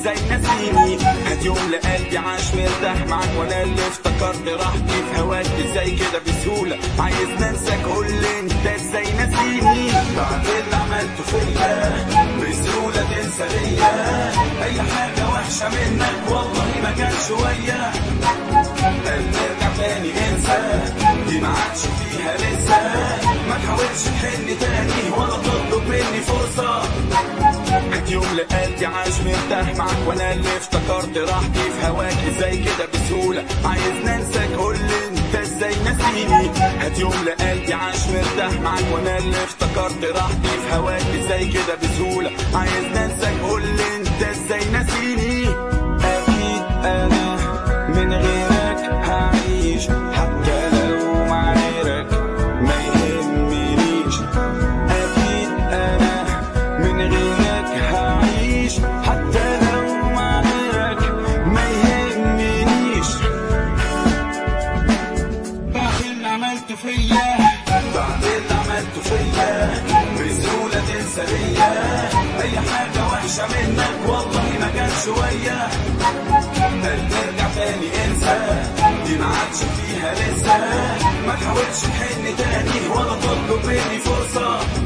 ازاي ناسيني هات يوم لقلبي عاش مرتاح معاك وانا اللي افتكرت راحتي في هواك ازاي كده بسهولة عايز ننساك قول لي انت ازاي ناسيني بعد اللي عملته فيا بسهولة تنسى ليا اي حاجة وحشة منك والله ما كان شوية نرجع تاني انسى دي ما عادش فيها لسه ما تحاولش تحن تاني ولا تطلب مني فرصة هات يوم لقلبي عاش مرتاح معاك وانا اللي افتكرت راحتي في هواك ازاي كده بسهولة عايز ننساك قول لي انت ازاي ناسيني هات يوم لقلبي عاش مرتاح معاك وانا اللي افتكرت راحتي في هواك ازاي كده بسهولة عايز ننساك قول لي انت ازاي ناسيني اكيد انا من غيرك هعيش حتى لو مع غيرك ما يهمنيش اكيد انا من غيرك هعيش حتى لو مع غيرك ما يهمنيش بعد اللي عملته فيا بعد اللي عملته فيا بسهولة تنسى ليا أي حاجة وحشة منك والله ما كان شوية ترجع تاني انسى دي ما عادش فيها لسه ما تحاولش تحن تاني ولا تطلب مني فرصة